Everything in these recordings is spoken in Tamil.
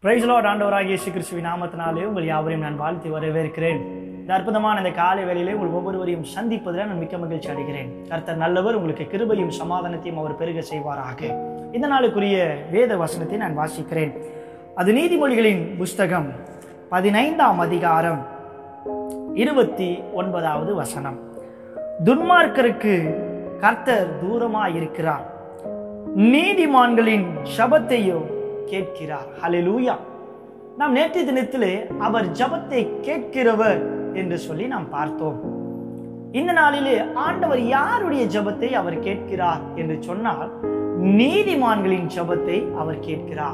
பிரைஸ் லார்ட் ஆண்டவராகிய இயேசு கிறிஸ்துவின் நாமத்தினாலே உங்கள் யாவரையும் நான் வாழ்த்தி வரவேற்கிறேன் இந்த அற்புதமான இந்த காலை வேளையிலே உங்கள் ஒவ்வொருவரையும் சந்திப்பதில் நான் மிக்க மகிழ்ச்சி அடைகிறேன் கர்த்தர் நல்லவர் உங்களுக்கு கிருபையும் சமாதானத்தையும் அவர் பெருக செய்வாராக இந்த நாளுக்குரிய வேத வசனத்தை நான் வாசிக்கிறேன் அது நீதிமொழிகளின் புஸ்தகம் பதினைந்தாம் அதிகாரம் இருபத்தி ஒன்பதாவது வசனம் துன்மார்க்கருக்கு கர்த்தர் தூரமாயிருக்கிறார் நீதிமான்களின் சபத்தையோ கேட்கிறார் ஹalleluya நாம் நேற்று தினத்திலே அவர் ஜபத்தை கேட்கிறவர் என்று சொல்லி நாம் பார்த்தோம் இந்த நாளிலே ஆண்டவர் யாருடைய ஜபத்தை அவர் கேட்கிறார் என்று சொன்னால் நீதிமான்களின் ஜபத்தை அவர் கேட்கிறார்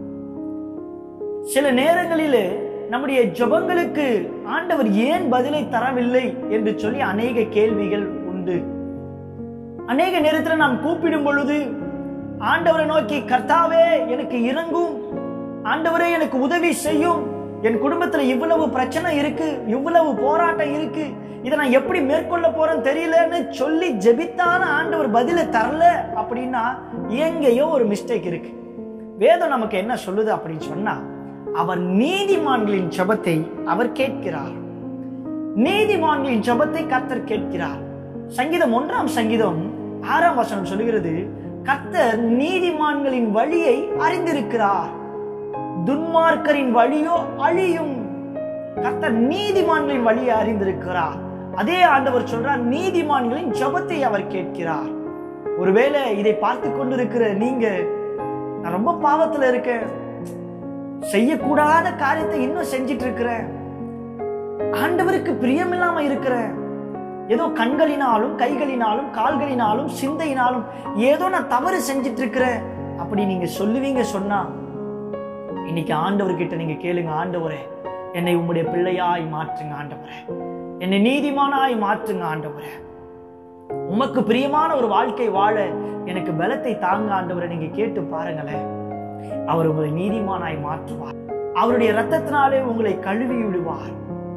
சில நேரங்களிலே நம்முடைய ஜபங்களுக்கு ஆண்டவர் ஏன் பதிலை தரவில்லை என்று சொல்லி அநேக கேள்விகள் உண்டு அநேக நேரத்தில் நாம் கூப்பிடும் பொழுது ஆண்டவரை நோக்கி கர்த்தாவே எனக்கு இறங்கும் ஆண்டவரே எனக்கு உதவி செய்யும் என் குடும்பத்துல இவ்வளவு பிரச்சனை இருக்கு இவ்வளவு போராட்டம் இருக்கு இதை நான் எப்படி மேற்கொள்ள போறேன்னு தெரியலன்னு சொல்லி ஜெபித்தான ஆண்டவர் பதில தரல அப்படின்னா எங்கேயோ ஒரு மிஸ்டேக் இருக்கு வேதம் நமக்கு என்ன சொல்லுது அப்படின்னு சொன்னா அவர் நீதிமான்களின் ஜபத்தை அவர் கேட்கிறார் நீதிமான்களின் ஜபத்தை கர்த்தர் கேட்கிறார் சங்கீதம் ஒன்றாம் சங்கீதம் ஆறாம் வசனம் சொல்லுகிறது கர்த்தர் நீதிமான்களின் வழியை அறிந்திருக்கிறார் துன்மார்க்கரின் வழியோ அழியும் கர்த்தர் நீதிமான்களின் வழியை அறிந்திருக்கிறார் அதே ஆண்டவர் சொல்றார் நீதிமான்களின் ஜபத்தை அவர் கேட்கிறார் ஒருவேளை இதை பார்த்து கொண்டிருக்கிற நீங்க நான் ரொம்ப பாவத்துல இருக்கேன் செய்யக்கூடாத காரியத்தை இன்னும் செஞ்சிட்டு இருக்கிறேன் ஆண்டவருக்கு பிரியமில்லாம இருக்கிறேன் ஏதோ கண்களினாலும் கைகளினாலும் கால்களினாலும் சிந்தையினாலும் ஏதோ நான் தவறு செஞ்சிட்டு இருக்கிறேன் அப்படி நீங்க சொல்லுவீங்க சொன்னா இன்னைக்கு ஆண்டவர்கிட்ட நீங்க கேளுங்க ஆண்டவரே என்னை உம்முடைய பிள்ளையாய் மாற்றுங்க ஆண்டவரே என்னை நீதிமானாய் மாற்றுங்க ஆண்டவரே உமக்கு பிரியமான ஒரு வாழ்க்கை வாழ எனக்கு பலத்தை தாங்க ஆண்டவரை நீங்க கேட்டு பாருங்களேன் அவர் உங்களை நீதிமானாய் மாற்றுவார் அவருடைய ரத்தத்தினாலே உங்களை கழுவி விடுவார்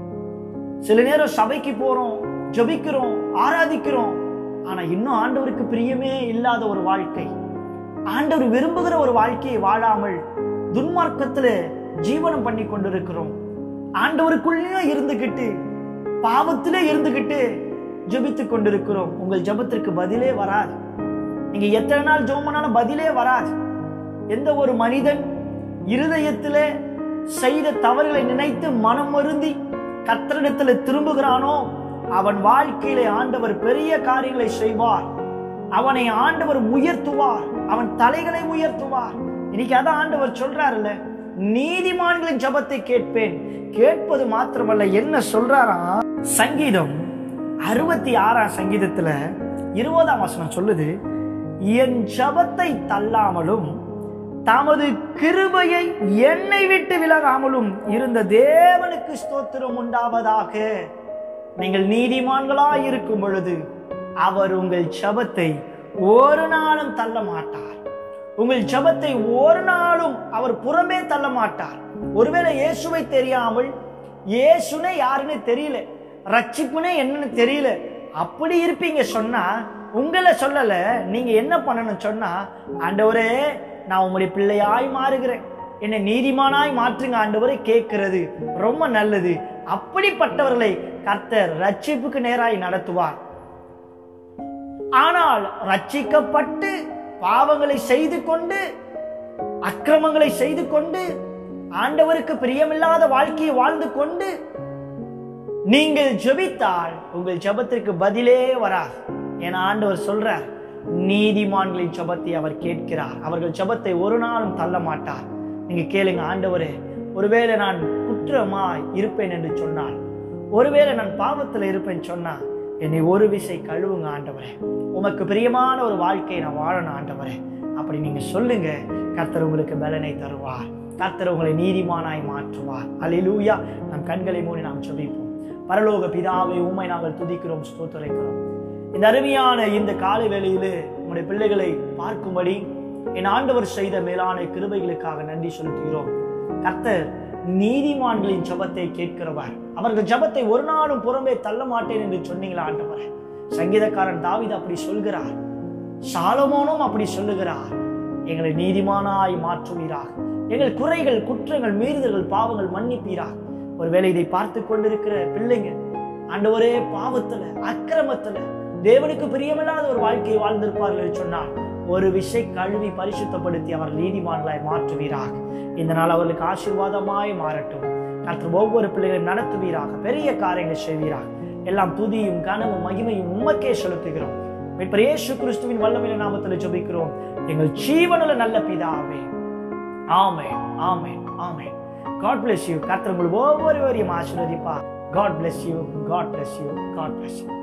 சில நேரம் சபைக்கு போறோம் ஜபிக்கிறோம் ஆராதிக்கிறோம் ஆனா இன்னும் ஆண்டவருக்கு பிரியமே இல்லாத ஒரு வாழ்க்கை ஆண்டவர் விரும்புகிற ஒரு வாழ்க்கையை வாழாமல் துன்மார்க்கத்துல ஜீவனம் பண்ணி கொண்டிருக்கிறோம் ஆண்டவருக்குள்ளே இருந்துகிட்டு பாவத்திலே இருந்துகிட்டு ஜெபித்து கொண்டிருக்கிறோம் உங்கள் ஜபத்திற்கு பதிலே வராது நீங்க எத்தனை நாள் ஜோமனாலும் பதிலே வராது எந்த ஒரு மனிதன் இருதயத்திலே செய்த தவறுகளை நினைத்து மனம் வருந்தி கத்தரிடத்துல திரும்புகிறானோ அவன் வாழ்க்கையிலே ஆண்டவர் பெரிய காரியங்களை செய்வார் அவனை ஆண்டவர் உயர்த்துவார் அவன் தலைகளை உயர்த்துவார் இன்னைக்கு அதான் ஆண்டவர் சொல்றாருல்ல நீதிமான்களின் ஜபத்தை கேட்பேன் கேட்பது மாத்திரமல்ல என்ன சொல்றாரா சங்கீதம் அறுபத்தி ஆறாம் சங்கீதத்துல இருபதாம் வசனம் சொல்லுது என் ஜபத்தை தள்ளாமலும் தமது கிருபையை என்னை விட்டு விலகாமலும் இருந்த தேவனுக்கு ஸ்தோத்திரம் உண்டாவதாக நீங்கள் நீதிமான்களாய் இருக்கும் பொழுது அவர் உங்கள் ஜபத்தை ஒரு நாளும் தள்ள மாட்டார் உங்கள் ஜபத்தை ஒரு நாளும் அவர் புறமே தள்ள மாட்டார் ஒருவேளை இயேசுவை தெரியாமல் இயேசுனே யாருன்னு தெரியல ரட்சிப்புனே என்னன்னு தெரியல அப்படி இருப்பீங்க சொன்னா உங்களை சொல்லல நீங்க என்ன பண்ணணும் சொன்னா ஆண்டவரே நான் உங்களுடைய பிள்ளையாய் மாறுகிறேன் என்னை நீதிமானாய் மாற்றுங்க ஆண்டவரை கேட்கிறது ரொம்ப நல்லது அப்படிப்பட்டவர்களை கர்த்தர் ரட்சிப்புக்கு நேராய் நடத்துவார் ஆனால் ரட்சிக்கப்பட்டு பாவங்களை செய்து கொண்டு அக்கிரமங்களை செய்து கொண்டு ஆண்டவருக்கு பிரியமில்லாத வாழ்க்கையை வாழ்ந்து கொண்டு நீங்கள் ஜெபித்தால் உங்கள் ஜபத்திற்கு பதிலே வராது என ஆண்டவர் சொல்றார் நீதிமான்களின் ஜபத்தை அவர் கேட்கிறார் அவர்கள் ஜபத்தை ஒரு நாளும் தள்ள மாட்டார் நீங்க கேளுங்க ஆண்டவரே ஒருவேளை நான் குற்றமாய் இருப்பேன் என்று சொன்னால் ஒருவேளை நான் பாவத்தில் இருப்பேன் சொன்னா என்னை ஒரு விசை கழுவுங்க ஆண்டவரே உமக்கு பிரியமான ஒரு வாழ்க்கையை நான் வாழணும் ஆண்டவரே அப்படி நீங்க சொல்லுங்க கர்த்தர் உங்களுக்கு பலனை தருவார் கர்த்தர் உங்களை நீதிமானாய் மாற்றுவார் அலிலூயா நம் கண்களை மூடி நாம் சொல்லிப்போம் பரலோக பிதாவை உண்மை நாங்கள் துதிக்கிறோம் ஸ்தோத்தரைக்கிறோம் இந்த அருமையான இந்த காலை வேளையிலே உங்களுடைய பிள்ளைகளை பார்க்கும்படி என் ஆண்டவர் செய்த மேலான கிருபைகளுக்காக நன்றி செலுத்துகிறோம் கர்த்தர் நீதிமான்களின் ஜபத்தை கேட்கிறவர் அவர்கள் ஜபத்தை ஒரு நாளும் புறம்பே தள்ள மாட்டேன் என்று சொன்னீங்களா ஆண்டவர் சங்கீதக்காரன் தாவித அப்படி சொல்கிறார் சாலமோனும் அப்படி சொல்லுகிறார் எங்களை நீதிமானாய் மாற்றுவீராக எங்கள் குறைகள் குற்றங்கள் மீறுதல்கள் பாவங்கள் மன்னிப்பீராக ஒருவேளை இதை பார்த்து கொண்டிருக்கிற பிள்ளைங்க ஆண்டவரே பாவத்துல அக்கிரமத்துல தேவனுக்கு பிரியமில்லாத ஒரு வாழ்க்கையை வாழ்ந்திருப்பார்கள் என்று சொன்னால் ஒரு விஷய கழுவி பரிசுத்தப்படுத்தி அவர் நீதிமான்களாய் மாற்றுவீராக இந்த நாள் அவர்களுக்கு ஆசீர்வாதமாய் மாறட்டும் கர்த்தர் ஒவ்வொரு பிள்ளைகளையும் நடத்துவீராக பெரிய காரியங்களை செய்வீராக எல்லாம் துதியும் கனமும் மகிமையும் உமக்கே செலுத்துகிறோம் மீட்பர் இயேசு கிறிஸ்துவின் வல்லமையில நாமத்தில் ஜெபிக்கிறோம் எங்கள் ஜீவனுள்ள நல்ல பிதாவே ஆமே ஆமே ஆமே காட் bless யூ கர்த்தர் உங்கள் ஒவ்வொருவரையும் ஆசீர்வதிப்பா God bless you God bless you God bless you